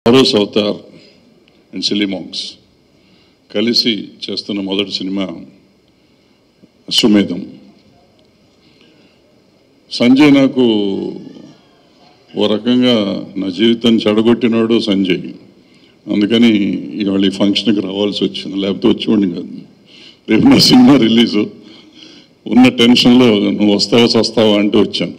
heroes Avatar and సిలిమాంగ్స్ కలిసి చేస్తున్న మొదటి సినిమా అశ్వమేధం సంజయ్ నాకు ఓ రకంగా నా జీవితాన్ని చెడగొట్టినాడు సంజయ్ అందుకని ఇవాళ ఈ ఫంక్షన్కి రావాల్సి వచ్చింది లేకపోతే వచ్చేవాడిని కాదు రేపు నా సినిమా రిలీజు ఉన్న టెన్షన్లో నువ్వు వస్తావా వస్తావా అంటూ వచ్చాను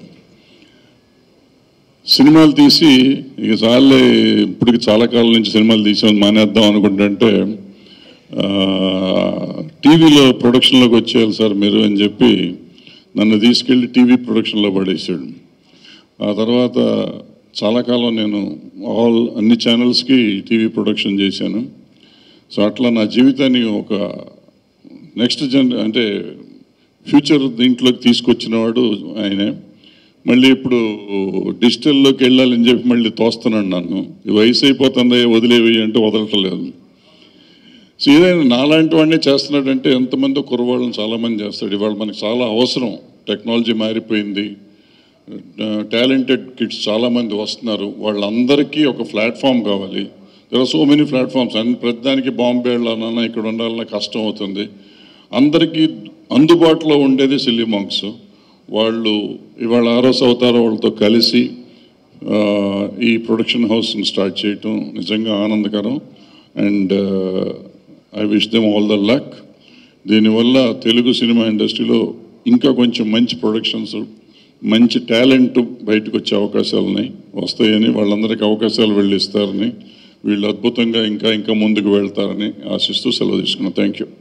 సినిమాలు తీసి ఇక చాలే ఇప్పటికి చాలా కాలం నుంచి సినిమాలు తీసాం మానేద్దాం అనుకుంటుంటే ఆ, టీవీలో ప్రొడక్షన్లోకి వచ్చేయాలి సార్ మీరు అని చెప్పి నన్ను తీసుకెళ్ళి టీవీ ప్రొడక్షన్లో పడేసాడు ఆ తర్వాత చాలా కాలం నేను ఆల్ అన్ని ఛానల్స్కి టీవీ ప్రొడక్షన్ చేశాను సో అట్లా నా జీవితాన్ని ఒక నెక్స్ట్ జన్ అంటే ఫ్యూచర్ దీంట్లోకి తీసుకొచ్చిన వాడు ఆయనే మళ్ళీ ఇప్పుడు డిజిటల్లోకి వెళ్ళాలని చెప్పి మళ్ళీ తోస్తున్నాడు నన్ను ఈ వయసు అయిపోతుంది వదిలేవి అంటే వదలటలేదు సో ఏదైనా నాలాంటి వాడినే చేస్తున్నాడంటే ఎంతమంది కుర్రవాళ్ళని చాలామంది చేస్తాడు ఇవాళ మనకి చాలా అవసరం టెక్నాలజీ మారిపోయింది టాలెంటెడ్ కిడ్స్ చాలామంది వస్తున్నారు వాళ్ళందరికీ ఒక ప్లాట్ఫామ్ కావాలి there are so many platforms అన్ని ప్రతిదానికి బాంబే వెళ్ళాలన్నా ఇక్కడ ఉండాలన్నా కష్టం అవుతుంది అందరికీ అందుబాటులో ఉండేది సిల్లీ మాంక్స్ వాళ్ళు ఇవాళ ఆరోస్ అవతార వాళ్ళతో కలిసి ఆ, ఈ ప్రొడక్షన్ హౌస్ని స్టార్ట్ చేయటం నిజంగా ఆనందకరం and I wish them all the luck దీనివల్ల తెలుగు సినిమా ఇండస్ట్రీలో ఇంకా కొంచెం మంచి ప్రొడక్షన్స్ మంచి టాలెంట్ బయటకు వచ్చే అవకాశాలు ఉన్నాయి వస్తాయని వాళ్ళందరికీ అవకాశాలు వెళ్ళిస్తారని వీళ్ళు అద్భుతంగా ఇంకా ఇంకా ముందుకు వెళ్తారని ఆశిస్తూ సెలవు తీసుకున్నాను థ్యాంక్ యూ